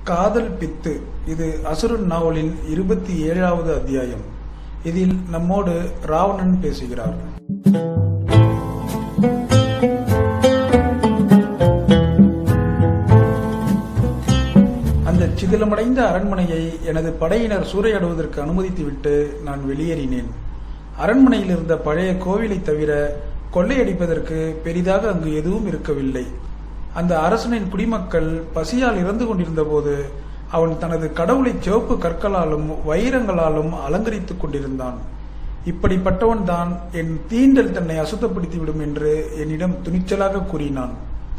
காதல் பித்து இது அசுரன் நாவலின் இருபத்தி ஏழாவது அத்தியாயம் இதில் நம்மோடு ராவணன் பேசுகிறார் அந்த சிதிலமடைந்த அரண்மனையை எனது படையினர் சூறையாடுவதற்கு அனுமதித்துவிட்டு நான் வெளியேறினேன் அரண்மனையில் இருந்த பழைய கோவிலை தவிர கொள்ளையடிப்பதற்கு பெரிதாக அங்கு எதுவும் இருக்கவில்லை அந்த அரசனின் குடிமக்கள் பசியால் இறந்து கொண்டிருந்த போது அவன் தனது கடவுளை சிவப்பு கற்களாலும் வைரங்களாலும் அலங்கரித்துக் கொண்டிருந்தான் இப்படிப்பட்டவன் தான் என் தீண்டல் தன்னை அசுத்தப்படுத்திவிடும் என்று என்னிடம் துணிச்சலாக கூறினான்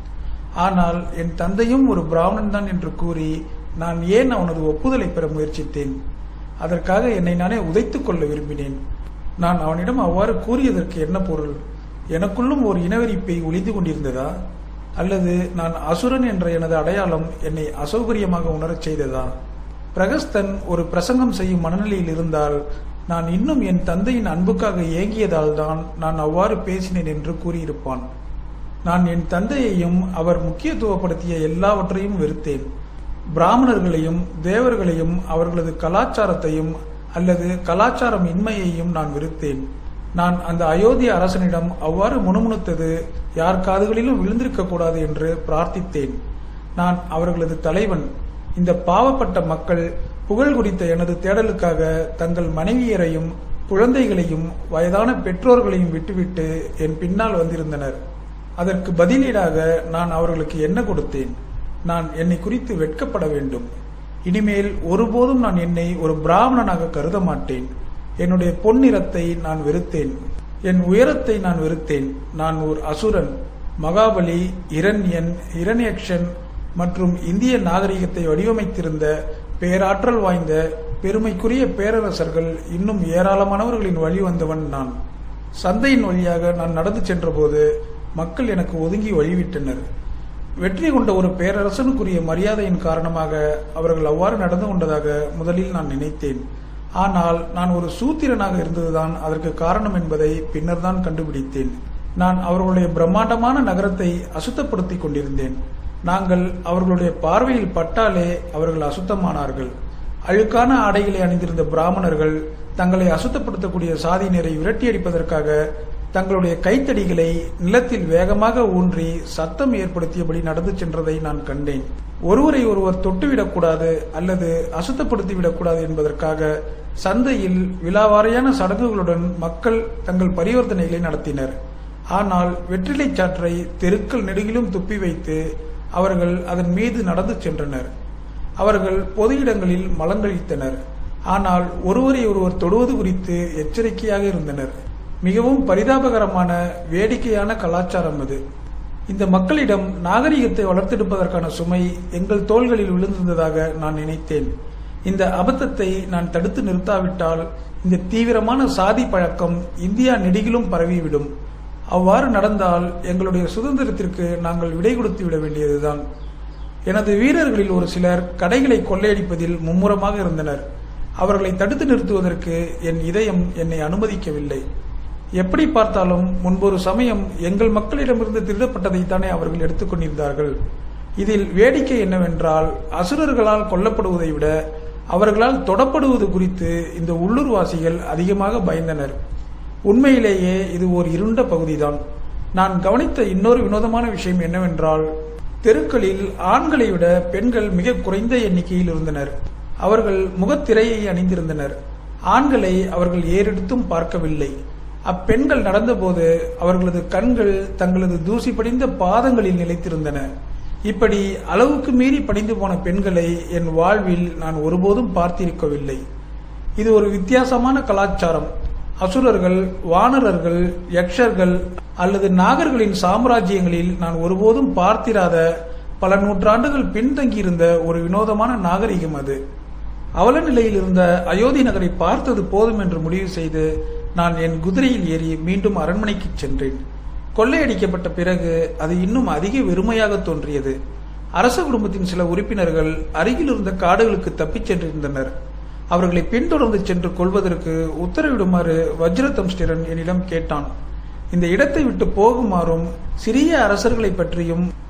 ஆனால் என் தந்தையும் ஒரு பிராமணன் தான் என்று கூறி நான் ஏன் அவனது ஒப்புதலை பெற முயற்சித்தேன் அதற்காக என்னை நானே உதைத்துக் கொள்ள விரும்பினேன் நான் அவனிடம் அவ்வாறு கூறியதற்கு என்ன பொருள் எனக்குள்ளும் ஒரு இனவெறிப்பை ஒளிந்து கொண்டிருந்ததா அல்லது நான் அசுரன் என்ற எனது அடையாளம் என்னை அசௌகரியமாக உணரச் செய்ததா பிரகஸ்தன் ஒரு பிரசங்கம் செய்யும் மனநிலையில் இருந்தால் நான் இன்னும் என் தந்தையின் அன்புக்காக ஏங்கியதால் தான் நான் அவ்வாறு பேசினேன் என்று கூறியிருப்பான் நான் என் தந்தையையும் அவர் முக்கியத்துவப்படுத்திய எல்லாவற்றையும் வெறுத்தேன் பிராமணர்களையும் தேவர்களையும் அவர்களது கலாச்சாரத்தையும் அல்லது கலாச்சாரம் இன்மையையும் நான் வெறுத்தேன் நான் அந்த அயோத்திய அரசனிடம் அவ்வாறு முணுமுணுத்தது யார் காதுகளிலும் விழுந்திருக்க கூடாது என்று பிரார்த்தித்தேன் நான் அவர்களது தலைவன் இந்த பாவப்பட்ட மக்கள் புகழ் குறித்த எனது தேடலுக்காக தங்கள் மனைவியரையும் குழந்தைகளையும் வயதான பெற்றோர்களையும் விட்டுவிட்டு என் பின்னால் வந்திருந்தனர் அதற்கு பதிலீடாக நான் அவர்களுக்கு என்ன கொடுத்தேன் நான் என்னை குறித்து வெட்கப்பட வேண்டும் இனிமேல் ஒருபோதும் நான் என்னை ஒரு பிராமணனாக கருத மாட்டேன் என்னுடைய பொன்னிறத்தை நான் வெறுத்தேன் என் உயரத்தை நான் வெறுத்தேன் நான் ஒரு அசுரன் மகாபலி இரண்யன் இரண்யக்ஷன் மற்றும் இந்திய நாகரிகத்தை வடிவமைத்திருந்த பேராற்றல் வாய்ந்த பெருமைக்குரிய பேரரசர்கள் இன்னும் ஏராளமானவர்களின் வழி வந்தவன் நான் சந்தையின் வழியாக நான் நடந்து சென்றபோது மக்கள் எனக்கு ஒதுங்கி வழிவிட்டனர் வெற்றி கொண்ட ஒரு பேரரசனுக்குரிய மரியாதையின் காரணமாக அவர்கள் அவ்வாறு நடந்து கொண்டதாக முதலில் நான் நினைத்தேன் ஆனால் நான் ஒரு சூத்திரனாக இருந்ததுதான் அதற்கு காரணம் என்பதை பின்னர் தான் கண்டுபிடித்தேன் நான் அவர்களுடைய பிரம்மாண்டமான நகரத்தை அசுத்தப்படுத்திக் கொண்டிருந்தேன் நாங்கள் அவர்களுடைய பார்வையில் பட்டாலே அவர்கள் அசுத்தமானார்கள் அழுக்கான ஆடைகளை அணிந்திருந்த பிராமணர்கள் தங்களை அசுத்தப்படுத்தக்கூடிய சாதியினரை விரட்டியடிப்பதற்காக தங்களுடைய கைத்தடிகளை நிலத்தில் வேகமாக ஊன்றி சத்தம் ஏற்படுத்தியபடி நடந்து சென்றதை நான் கண்டேன் ஒருவரை ஒருவர் தொட்டுவிடக்கூடாது அல்லது அசுத்தப்படுத்திவிடக்கூடாது என்பதற்காக சந்தையில் விழாவாரியான சடங்குகளுடன் மக்கள் தங்கள் பரிவர்த்தனைகளை நடத்தினர் ஆனால் வெற்றிலை சாற்றை தெருக்கள் நெடுகிலும் துப்பி வைத்து அவர்கள் அதன் மீது நடந்து சென்றனர் அவர்கள் பொது இடங்களில் மலங்கழித்தனர் ஆனால் ஒருவரை ஒருவர் தொடுவது குறித்து எச்சரிக்கையாக இருந்தனர் மிகவும் பரிதாபகரமான வேடிக்கையான கலாச்சாரம் அது இந்த மக்களிடம் நாகரிகத்தை வளர்த்தெடுப்பதற்கான சுமை எங்கள் தோள்களில் விழுந்திருந்ததாக நான் நினைத்தேன் இந்த அபத்தத்தை நான் தடுத்து நிறுத்தாவிட்டால் இந்த தீவிரமான சாதி பழக்கம் இந்தியா நெடுகிலும் பரவிவிடும் அவ்வாறு நடந்தால் எங்களுடைய சுதந்திரத்திற்கு நாங்கள் விடை கொடுத்து விட வேண்டியதுதான் எனது வீரர்களில் ஒரு சிலர் கடைகளை கொள்ளையடிப்பதில் மும்முரமாக இருந்தனர் அவர்களை தடுத்து நிறுத்துவதற்கு என் இதயம் என்னை அனுமதிக்கவில்லை எப்படி பார்த்தாலும் முன்பொரு சமயம் எங்கள் மக்களிடமிருந்து திருடப்பட்டதைத்தானே அவர்கள் எடுத்துக்கொண்டிருந்தார்கள் இதில் வேடிக்கை என்னவென்றால் அசுரர்களால் கொல்லப்படுவதை விட அவர்களால் தொடப்படுவது குறித்து இந்த உள்ளூர்வாசிகள் அதிகமாக பயந்தனர் உண்மையிலேயே இது ஒரு இருண்ட பகுதிதான் நான் கவனித்த இன்னொரு வினோதமான விஷயம் என்னவென்றால் தெருக்களில் ஆண்களை விட பெண்கள் மிக குறைந்த எண்ணிக்கையில் இருந்தனர் அவர்கள் முகத்திரையை அணிந்திருந்தனர் ஆண்களை அவர்கள் ஏறெடுத்தும் பார்க்கவில்லை அப்பெண்கள் நடந்தபோது அவர்களது கண்கள் தங்களது தூசி படிந்த பாதங்களில் நிலைத்திருந்தன இப்படி அளவுக்கு மீறி படிந்து போன பெண்களை என் வாழ்வில் நான் ஒருபோதும் பார்த்திருக்கவில்லை இது ஒரு வித்தியாசமான கலாச்சாரம் அசுரர்கள் வானரர்கள் யக்ஷர்கள் அல்லது நாகர்களின் சாம்ராஜ்யங்களில் நான் ஒருபோதும் பார்த்திராத பல நூற்றாண்டுகள் பின்தங்கியிருந்த ஒரு வினோதமான நாகரிகம் அது அவல நிலையில் இருந்த அயோத்தி நகரை பார்த்தது போதும் என்று முடிவு செய்து நான் என் குதிரையில் ஏறி மீண்டும் அரண்மனைக்கு சென்றேன் கொள்ளையடிக்கப்பட்ட பிறகு அது இன்னும் அதிக வெறுமையாக தோன்றியது அரச குடும்பத்தின் சில உறுப்பினர்கள் அருகில் இருந்த காடுகளுக்கு தப்பிச் சென்றிருந்தனர் அவர்களை பின்தொடர்ந்து சென்று கொள்வதற்கு உத்தரவிடுமாறு வஜ்ரதம்ஸ்டிரன் என்னிடம் கேட்டான் இந்த இடத்தை விட்டு போகுமாறும் சிறிய அரசர்களை பற்றியும்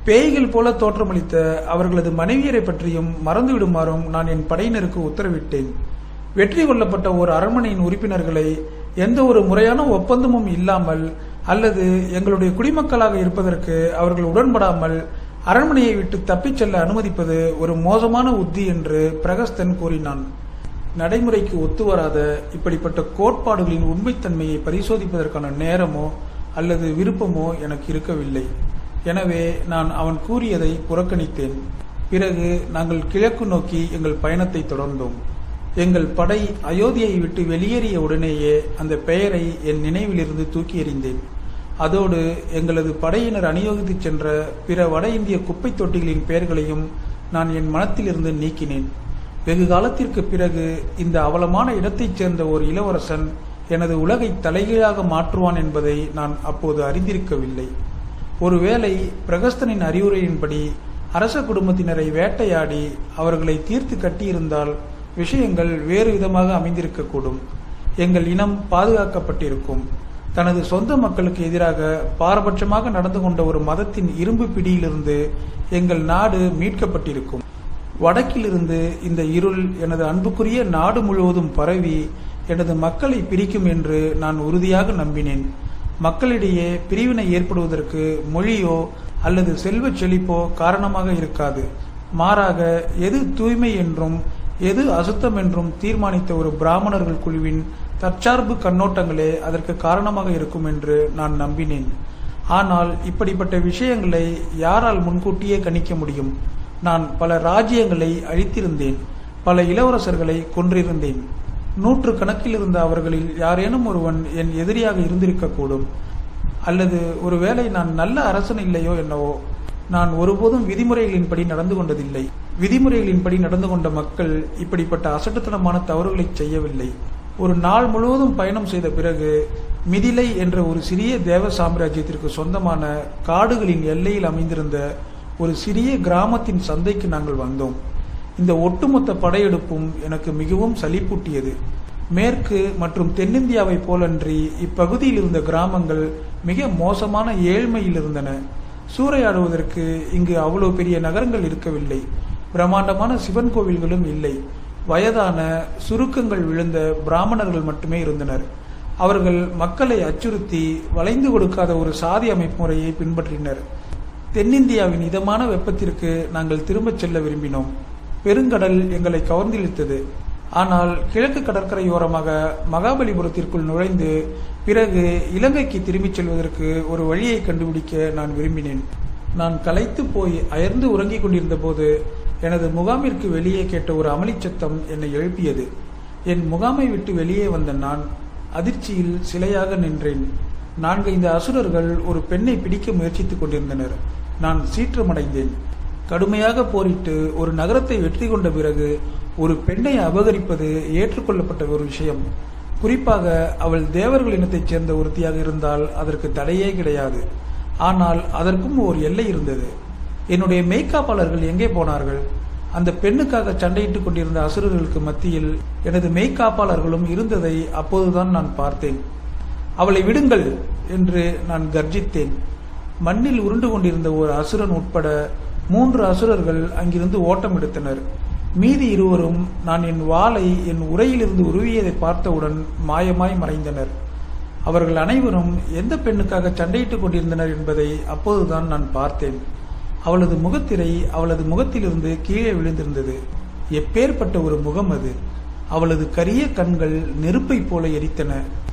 பேய்கள் போல தோற்றமளித்த அவர்களது மனைவியரை பற்றியும் மறந்துவிடுமாறும் நான் என் படையினருக்கு உத்தரவிட்டேன் வெற்றி கொள்ளப்பட்ட ஒரு அரண்மனையின் உறுப்பினர்களை எந்த ஒரு முறையான ஒப்பந்தமும் இல்லாமல் அல்லது எங்களுடைய குடிமக்களாக இருப்பதற்கு அவர்கள் உடன்படாமல் அரண்மனையை விட்டு தப்பிச் செல்ல அனுமதிப்பது ஒரு மோசமான உத்தி என்று பிரகஸ்தன் கூறினான் நடைமுறைக்கு ஒத்துவராத இப்படிப்பட்ட கோட்பாடுகளின் உண்மைத்தன்மையை பரிசோதிப்பதற்கான நேரமோ அல்லது விருப்பமோ எனக்கு இருக்கவில்லை எனவே நான் அவன் கூறியதை புறக்கணித்தேன் பிறகு நாங்கள் கிழக்கு நோக்கி எங்கள் பயணத்தை தொடர்ந்தோம் எங்கள் படை அயோத்தியை விட்டு வெளியேறிய உடனேயே அந்த பெயரை என் நினைவிலிருந்து தூக்கி எறிந்தேன் அதோடு எங்களது படையினர் அணியோகித்து சென்ற பிற வட இந்திய குப்பைத் தொட்டிகளின் பெயர்களையும் நான் என் மனத்திலிருந்து நீக்கினேன் வெகு காலத்திற்கு பிறகு இந்த அவலமான இடத்தைச் சேர்ந்த ஒரு இளவரசன் எனது உலகை தலைகீழாக மாற்றுவான் என்பதை நான் அப்போது அறிந்திருக்கவில்லை ஒருவேளை பிரகஸ்தனின் அறிவுரையின்படி அரச குடும்பத்தினரை வேட்டையாடி அவர்களை தீர்த்து கட்டியிருந்தால் விஷயங்கள் வேறு விதமாக அமைந்திருக்கக்கூடும் எங்கள் இனம் பாதுகாக்கப்பட்டிருக்கும் தனது சொந்த மக்களுக்கு எதிராக பாரபட்சமாக நடந்து கொண்ட ஒரு மதத்தின் இரும்பு பிடியிலிருந்து எங்கள் நாடு மீட்கப்பட்டிருக்கும் வடக்கிலிருந்து இந்த இருள் எனது அன்புக்குரிய நாடு முழுவதும் பரவி எனது மக்களை பிரிக்கும் என்று நான் உறுதியாக நம்பினேன் மக்களிடையே பிரிவினை ஏற்படுவதற்கு மொழியோ அல்லது செல்வச் செழிப்போ காரணமாக இருக்காது மாறாக எது தூய்மை என்றும் எது அசுத்தம் என்றும் தீர்மானித்த ஒரு பிராமணர்கள் குழுவின் தற்சார்பு கண்ணோட்டங்களே அதற்கு காரணமாக இருக்கும் என்று நான் நம்பினேன் ஆனால் இப்படிப்பட்ட விஷயங்களை யாரால் முன்கூட்டியே கணிக்க முடியும் நான் பல ராஜ்யங்களை அழித்திருந்தேன் பல இளவரசர்களை கொன்றிருந்தேன் நூற்று கணக்கில் இருந்த அவர்களில் யாரேனும் ஒருவன் என் எதிரியாக இருந்திருக்கக்கூடும் அல்லது ஒருவேளை நான் நல்ல அரசன் இல்லையோ என்னவோ நான் ஒருபோதும் விதிமுறைகளின்படி நடந்து கொண்டதில்லை விதிமுறைகளின்படி நடந்து கொண்ட மக்கள் இப்படிப்பட்ட அசட்டுத்தனமான தவறுகளை செய்யவில்லை ஒரு நாள் முழுவதும் பயணம் செய்த பிறகு மிதிலை என்ற ஒரு சிறிய தேவ சாம்ராஜ்யத்திற்கு சொந்தமான காடுகளின் எல்லையில் அமைந்திருந்த ஒரு சிறிய கிராமத்தின் சந்தைக்கு நாங்கள் வந்தோம் இந்த ஒட்டுமொத்த படையெடுப்பும் எனக்கு மிகவும் சலிப்பூட்டியது மேற்கு மற்றும் தென்னிந்தியாவைப் போலன்றி இப்பகுதியில் இருந்த கிராமங்கள் மிக மோசமான ஏழ்மையில் இருந்தன சூறையாடுவதற்கு இங்கு அவ்வளவு பெரிய நகரங்கள் இருக்கவில்லை பிரம்மாண்டமான சிவன் கோவில்களும் இல்லை வயதான சுருக்கங்கள் விழுந்த பிராமணர்கள் மட்டுமே இருந்தனர் அவர்கள் மக்களை அச்சுறுத்தி வளைந்து கொடுக்காத ஒரு சாதி அமைப்பு முறையை பின்பற்றினர் தென்னிந்தியாவின் இதமான வெப்பத்திற்கு நாங்கள் திரும்பச் செல்ல விரும்பினோம் பெருங்கடல் எங்களை கவர்ந்திழுத்தது ஆனால் கிழக்கு கடற்கரையோரமாக மகாபலிபுரத்திற்குள் நுழைந்து பிறகு இலங்கைக்கு திரும்பிச் செல்வதற்கு ஒரு வழியை கண்டுபிடிக்க நான் விரும்பினேன் நான் களைத்து போய் அயர்ந்து உறங்கிக் கொண்டிருந்த போது எனது முகாமிற்கு வெளியே கேட்ட ஒரு அமளிச் சத்தம் என்னை எழுப்பியது என் முகாமை விட்டு வெளியே வந்த நான் அதிர்ச்சியில் சிலையாக நின்றேன் நான்கைந்து அசுரர்கள் ஒரு பெண்ணை பிடிக்க முயற்சித்துக் கொண்டிருந்தனர் நான் சீற்றமடைந்தேன் கடுமையாக போரிட்டு ஒரு நகரத்தை வெற்றி கொண்ட பிறகு ஒரு பெண்ணை அபகரிப்பது ஏற்றுக்கொள்ளப்பட்ட ஒரு விஷயம் குறிப்பாக அவள் தேவர்கள் இனத்தைச் சேர்ந்த ஒருத்தியாக இருந்தால் அதற்கு தடையே கிடையாது ஆனால் அதற்கும் ஒரு எல்லை இருந்தது என்னுடைய மெய்க்காப்பாளர்கள் எங்கே போனார்கள் அந்த பெண்ணுக்காக சண்டையிட்டுக் கொண்டிருந்த அசுரர்களுக்கு மத்தியில் எனது மெய்க்காப்பாளர்களும் இருந்ததை அப்போதுதான் நான் பார்த்தேன் அவளை விடுங்கள் என்று நான் கர்ஜித்தேன் மண்ணில் உருண்டு கொண்டிருந்த ஒரு அசுரன் உட்பட மூன்று அசுரர்கள் அங்கிருந்து ஓட்டம் எடுத்தனர் மீதி இருவரும் நான் என் வாளை என் உரையிலிருந்து உருவியதை பார்த்தவுடன் மாயமாய் மறைந்தனர் அவர்கள் அனைவரும் எந்த பெண்ணுக்காக சண்டையிட்டுக் கொண்டிருந்தனர் என்பதை அப்போதுதான் நான் பார்த்தேன் அவளது முகத்திரை அவளது முகத்திலிருந்து கீழே விழுந்திருந்தது எப்பேற்பட்ட ஒரு முகம் அது அவளது கரிய கண்கள் நெருப்பைப் போல எரித்தன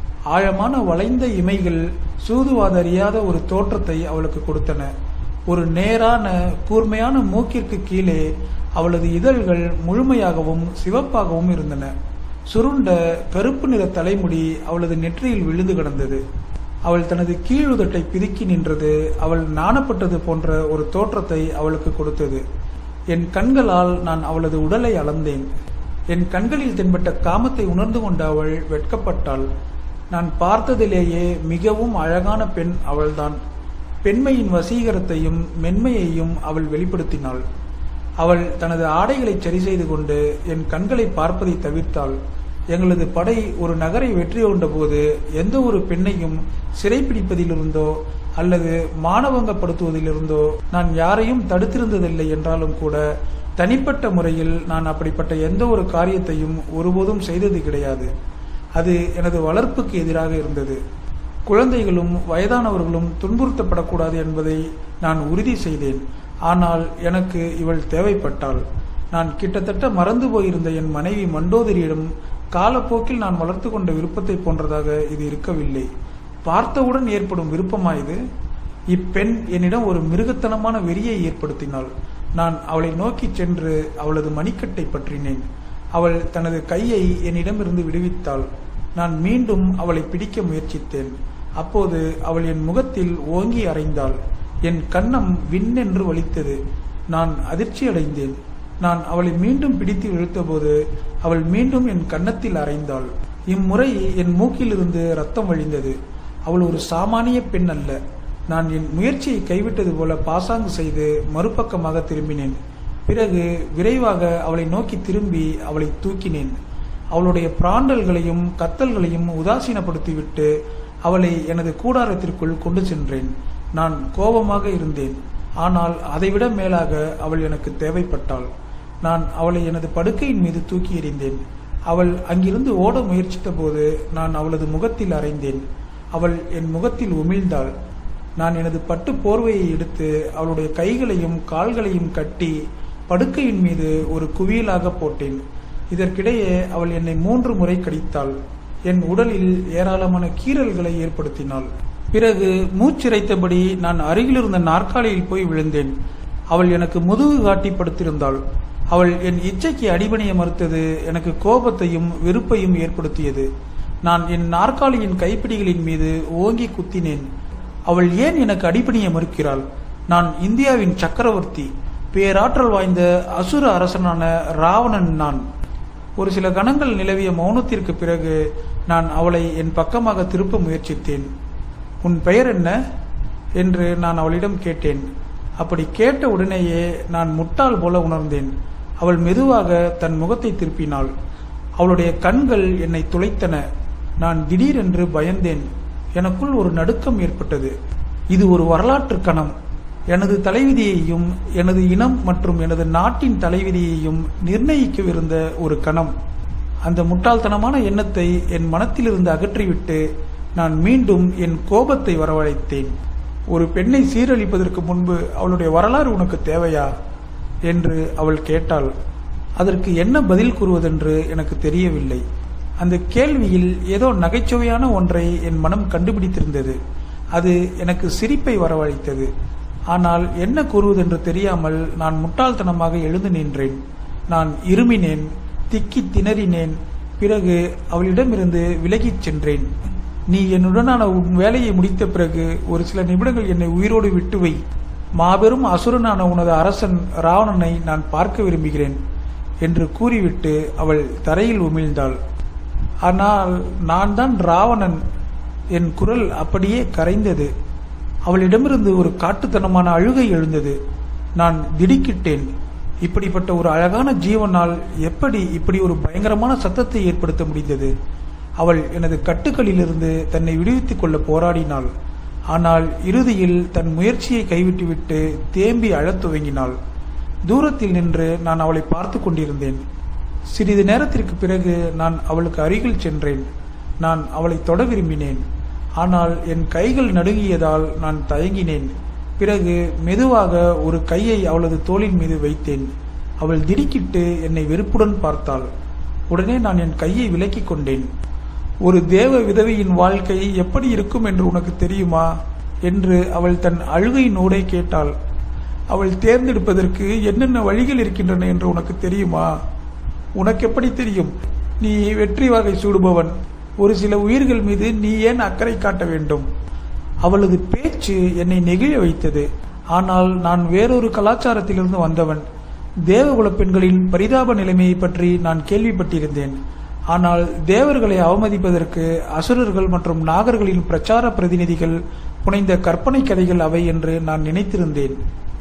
ஆழமான வளைந்த இமைகள் சூதுவாதறியாத ஒரு தோற்றத்தை அவளுக்கு கொடுத்தன ஒரு நேரான கூர்மையான மூக்கிற்கு கீழே அவளது இதழ்கள் முழுமையாகவும் சிவப்பாகவும் இருந்தன சுருண்ட கருப்பு நிற தலைமுடி அவளது நெற்றியில் விழுந்து கிடந்தது அவள் தனது கீழுதட்டை பிதுக்கி நின்றது அவள் நாணப்பட்டது போன்ற ஒரு தோற்றத்தை அவளுக்கு கொடுத்தது என் கண்களால் நான் அவளது உடலை அளந்தேன் என் கண்களில் தென்பட்ட காமத்தை உணர்ந்து கொண்ட அவள் வெட்கப்பட்டாள் நான் பார்த்ததிலேயே மிகவும் அழகான பெண் அவள்தான் பெண்மையின் வசீகரத்தையும் மென்மையையும் அவள் வெளிப்படுத்தினாள் அவள் தனது ஆடைகளை சரி செய்து கொண்டு என் கண்களை பார்ப்பதை தவிர்த்தாள் எங்களது படை ஒரு நகரை வெற்றி கொண்ட போது எந்த ஒரு பெண்ணையும் சிறைப்பிடிப்பதிலிருந்தோ அல்லது மானவங்கப்படுத்துவதிலிருந்தோ நான் யாரையும் தடுத்திருந்ததில்லை என்றாலும் கூட தனிப்பட்ட முறையில் நான் அப்படிப்பட்ட எந்த ஒரு காரியத்தையும் ஒருபோதும் செய்தது கிடையாது அது எனது வளர்ப்புக்கு எதிராக இருந்தது குழந்தைகளும் வயதானவர்களும் துன்புறுத்தப்படக்கூடாது என்பதை நான் உறுதி செய்தேன் ஆனால் எனக்கு இவள் தேவைப்பட்டாள் நான் கிட்டத்தட்ட மறந்து போயிருந்த என் மனைவி மண்டோதரியிடம் காலப்போக்கில் நான் வளர்த்து கொண்ட விருப்பத்தை போன்றதாக இது இருக்கவில்லை பார்த்தவுடன் ஏற்படும் விருப்பமா இது இப்பெண் என்னிடம் ஒரு மிருகத்தனமான வெறியை ஏற்படுத்தினாள் நான் அவளை நோக்கி சென்று அவளது மணிக்கட்டை பற்றினேன் அவள் தனது கையை என்னிடமிருந்து விடுவித்தாள் நான் மீண்டும் அவளை பிடிக்க முயற்சித்தேன் அப்போது அவள் என் முகத்தில் ஓங்கி அறைந்தாள் என் கன்னம் விண்ணென்று வலித்தது நான் அதிர்ச்சி அடைந்தேன் நான் அவளை மீண்டும் பிடித்து இழுத்தபோது அவள் மீண்டும் என் கன்னத்தில் அறைந்தாள் இம்முறை என் மூக்கிலிருந்து ரத்தம் வழிந்தது அவள் ஒரு சாமானிய பெண் அல்ல நான் என் முயற்சியை கைவிட்டது போல பாசாங்கு செய்து மறுபக்கமாக திரும்பினேன் பிறகு விரைவாக அவளை நோக்கி திரும்பி அவளை தூக்கினேன் அவளுடைய பிராண்டல்களையும் கத்தல்களையும் உதாசீனப்படுத்திவிட்டு அவளை எனது கூடாரத்திற்குள் கொண்டு சென்றேன் நான் கோபமாக இருந்தேன் ஆனால் அதைவிட மேலாக அவள் எனக்கு தேவைப்பட்டாள் நான் அவளை எனது படுக்கையின் மீது தூக்கி எறிந்தேன் அவள் அங்கிருந்து ஓட முயற்சித்த போது நான் அவளது முகத்தில் அறைந்தேன் அவள் என் முகத்தில் உமிழ்ந்தாள் நான் எனது பட்டு போர்வையை எடுத்து அவளுடைய கைகளையும் கால்களையும் கட்டி படுக்கையின் மீது ஒரு குவியலாக போட்டேன் இதற்கிடையே அவள் என்னை மூன்று முறை கடித்தாள் என் உடலில் ஏராளமான கீறல்களை ஏற்படுத்தினாள் பிறகு மூச்சிறைத்தபடி நான் அருகிலிருந்த நாற்காலியில் போய் விழுந்தேன் அவள் எனக்கு முதுகு காட்டி படுத்திருந்தாள் அவள் என் இச்சைக்கு அடிபணிய மறுத்தது எனக்கு கோபத்தையும் வெறுப்பையும் ஏற்படுத்தியது நான் என் நாற்காலியின் கைப்பிடிகளின் மீது ஓங்கி குத்தினேன் அவள் ஏன் எனக்கு அடிபணிய மறுக்கிறாள் நான் இந்தியாவின் சக்கரவர்த்தி பேராற்றல் வாய்ந்த அசுர அரசனான ராவணன் நான் ஒரு சில கணங்கள் நிலவிய மௌனத்திற்கு பிறகு நான் அவளை என் பக்கமாக திருப்ப முயற்சித்தேன் உன் பெயர் என்ன என்று நான் அவளிடம் கேட்டேன் அப்படி கேட்ட உடனேயே நான் முட்டாள் போல உணர்ந்தேன் அவள் மெதுவாக தன் முகத்தை திருப்பினாள் அவளுடைய கண்கள் என்னை துளைத்தன நான் திடீரென்று பயந்தேன் எனக்குள் ஒரு நடுக்கம் ஏற்பட்டது இது ஒரு வரலாற்று கணம் எனது தலைவிதியையும் எனது இனம் மற்றும் எனது நாட்டின் தலைவிதியையும் நிர்ணயிக்கவிருந்த ஒரு கணம் அந்த முட்டாள்தனமான எண்ணத்தை என் மனத்திலிருந்து அகற்றிவிட்டு நான் மீண்டும் என் கோபத்தை வரவழைத்தேன் ஒரு பெண்ணை சீரழிப்பதற்கு முன்பு அவளுடைய வரலாறு உனக்கு தேவையா என்று அவள் கேட்டாள் அதற்கு என்ன பதில் கூறுவதென்று எனக்கு தெரியவில்லை அந்த கேள்வியில் ஏதோ நகைச்சுவையான ஒன்றை என் மனம் கண்டுபிடித்திருந்தது அது எனக்கு சிரிப்பை வரவழைத்தது ஆனால் என்ன கூறுவதென்று தெரியாமல் நான் முட்டாள்தனமாக எழுந்து நின்றேன் நான் இருமினேன் திக்கி திணறினேன் பிறகு அவளிடமிருந்து விலகிச் சென்றேன் நீ என்னுடனான உன் வேலையை முடித்த பிறகு ஒரு சில நிமிடங்கள் என்னை உயிரோடு விட்டு வை மாபெரும் அசுரனான உனது அரசன் ராவணனை நான் பார்க்க விரும்புகிறேன் என்று கூறிவிட்டு அவள் தரையில் உமிழ்ந்தாள் ஆனால் நான் தான் ராவணன் என் குரல் அப்படியே கரைந்தது அவளிடமிருந்து ஒரு காட்டுத்தனமான அழுகை எழுந்தது நான் திடுக்கிட்டேன் இப்படிப்பட்ட ஒரு அழகான ஜீவனால் எப்படி இப்படி ஒரு பயங்கரமான சத்தத்தை ஏற்படுத்த முடிந்தது அவள் எனது கட்டுக்களிலிருந்து தன்னை விடுவித்துக் கொள்ள போராடினாள் ஆனால் இறுதியில் தன் முயற்சியை கைவிட்டுவிட்டு தேம்பி அழத் துவங்கினாள் தூரத்தில் நின்று நான் அவளை பார்த்து கொண்டிருந்தேன் சிறிது நேரத்திற்கு பிறகு நான் அவளுக்கு அருகில் சென்றேன் நான் அவளை தொட விரும்பினேன் ஆனால் என் கைகள் நடுங்கியதால் நான் தயங்கினேன் பிறகு மெதுவாக ஒரு கையை அவளது தோளின் மீது வைத்தேன் அவள் திடுக்கிட்டு என்னை வெறுப்புடன் பார்த்தாள் உடனே நான் என் கையை விலக்கிக் கொண்டேன் ஒரு தேவ விதவையின் வாழ்க்கை எப்படி இருக்கும் என்று உனக்கு தெரியுமா என்று அவள் தன் அழுகையின் ஊடே கேட்டாள் அவள் தேர்ந்தெடுப்பதற்கு என்னென்ன வழிகள் இருக்கின்றன என்று உனக்கு தெரியுமா உனக்கு எப்படி தெரியும் நீ வெற்றி வகை சூடுபவன் ஒரு சில உயிர்கள் மீது நீ ஏன் அக்கறை காட்ட வேண்டும் அவளது பேச்சு என்னை நெகிழ வைத்தது ஆனால் நான் வேறொரு கலாச்சாரத்திலிருந்து வந்தவன் தேவகுல பெண்களின் பரிதாப நிலைமையை பற்றி நான் கேள்விப்பட்டிருந்தேன் ஆனால் தேவர்களை அவமதிப்பதற்கு அசுரர்கள் மற்றும் நாகர்களின் பிரச்சார பிரதிநிதிகள் புனைந்த கற்பனை கதைகள் அவை என்று நான் நினைத்திருந்தேன்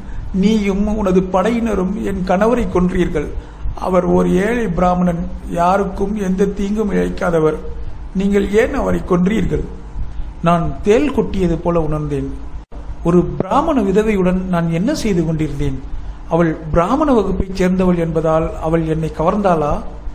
நீயும் உனது படையினரும் என் கணவரை கொன்றீர்கள் அவர் ஓர் ஏழை பிராமணன் யாருக்கும் எந்த தீங்கும் இழைக்காதவர் நீங்கள் ஏன் அவரை கொன்றீர்கள் நான் தேல் கொட்டியது போல உணர்ந்தேன் ஒரு பிராமண விதவையுடன் நான் என்ன செய்து கொண்டிருந்தேன் அவள் பிராமண வகுப்பைச் சேர்ந்தவள் என்பதால் அவள் என்னை கவர்ந்தாளா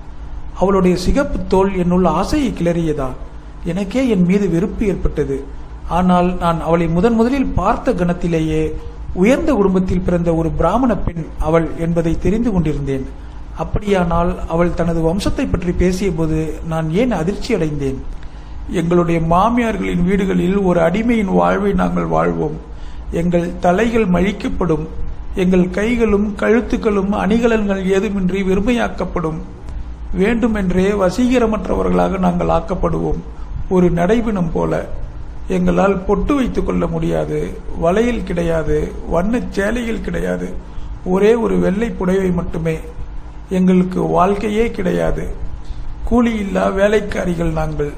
அவளுடைய சிகப்பு தோல் என்னுள் ஆசையை கிளறியதா எனக்கே என் மீது வெறுப்பு ஏற்பட்டது ஆனால் நான் அவளை முதன் முதலில் பார்த்த கணத்திலேயே உயர்ந்த குடும்பத்தில் பிறந்த ஒரு பிராமண பெண் அவள் என்பதை தெரிந்து கொண்டிருந்தேன் அப்படியானால் அவள் தனது வம்சத்தை பற்றி பேசியபோது நான் ஏன் அதிர்ச்சி அடைந்தேன் எங்களுடைய மாமியார்களின் வீடுகளில் ஒரு அடிமையின் வாழ்வை நாங்கள் வாழ்வோம் எங்கள் தலைகள் மழிக்கப்படும் எங்கள் கைகளும் கழுத்துக்களும் அணிகலன்கள் ஏதுமின்றி வெறுமையாக்கப்படும் வேண்டுமென்றே வசீகரமற்றவர்களாக நாங்கள் ஆக்கப்படுவோம் ஒரு நடைபிணம் போல எங்களால் பொட்டு வைத்துக் கொள்ள முடியாது வளையல் கிடையாது வண்ணச் சேலைகள் கிடையாது ஒரே ஒரு வெள்ளை புடவை மட்டுமே எங்களுக்கு வாழ்க்கையே கிடையாது கூலியில்லா வேலைக்காரிகள் நாங்கள்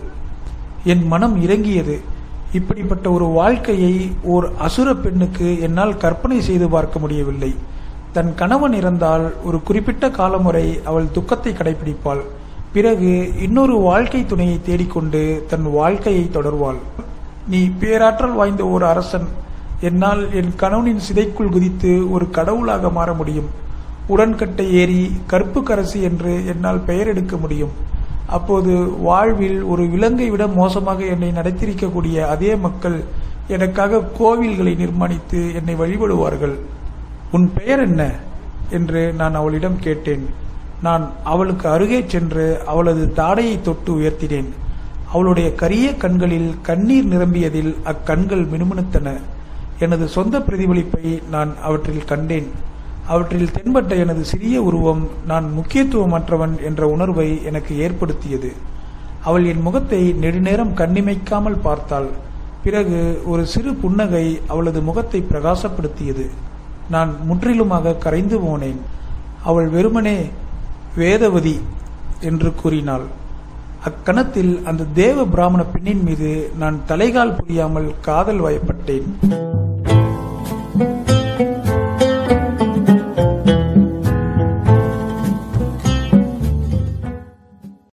என் மனம் இறங்கியது இப்படிப்பட்ட ஒரு வாழ்க்கையை ஓர் அசுர பெண்ணுக்கு என்னால் கற்பனை செய்து பார்க்க முடியவில்லை தன் கணவன் இறந்தால் ஒரு குறிப்பிட்ட காலம் வரை அவள் துக்கத்தை கடைபிடிப்பாள் பிறகு இன்னொரு வாழ்க்கை துணையை தேடிக்கொண்டு தன் வாழ்க்கையை தொடர்வாள் நீ பேராற்றல் வாய்ந்த ஒரு அரசன் என்னால் என் கணவனின் சிதைக்குள் குதித்து ஒரு கடவுளாக மாற முடியும் உடன்கட்டை ஏறி கற்பு கரசி என்று என்னால் பெயர் எடுக்க முடியும் அப்போது வாழ்வில் ஒரு விலங்கை விட மோசமாக என்னை நடத்திருக்கக்கூடிய அதே மக்கள் எனக்காக கோவில்களை நிர்மாணித்து என்னை வழிபடுவார்கள் உன் பெயர் என்ன என்று நான் அவளிடம் கேட்டேன் நான் அவளுக்கு அருகே சென்று அவளது தாடையை தொட்டு உயர்த்தினேன் அவளுடைய கரிய கண்களில் கண்ணீர் நிரம்பியதில் அக்கண்கள் மினுமினுத்தன எனது சொந்த பிரதிபலிப்பை நான் அவற்றில் கண்டேன் அவற்றில் தென்பட்ட எனது சிறிய உருவம் நான் முக்கியத்துவமற்றவன் என்ற உணர்வை எனக்கு ஏற்படுத்தியது அவள் என் முகத்தை நெடுநேரம் கண்ணிமைக்காமல் பார்த்தாள் பிறகு ஒரு சிறு புன்னகை அவளது முகத்தை பிரகாசப்படுத்தியது நான் முற்றிலுமாக கரைந்து போனேன் அவள் வெறுமனே வேதவதி என்று கூறினாள் அக்கணத்தில் அந்த தேவ பிராமண பெண்ணின் மீது நான் தலைகால் புரியாமல் காதல் வயப்பட்டேன்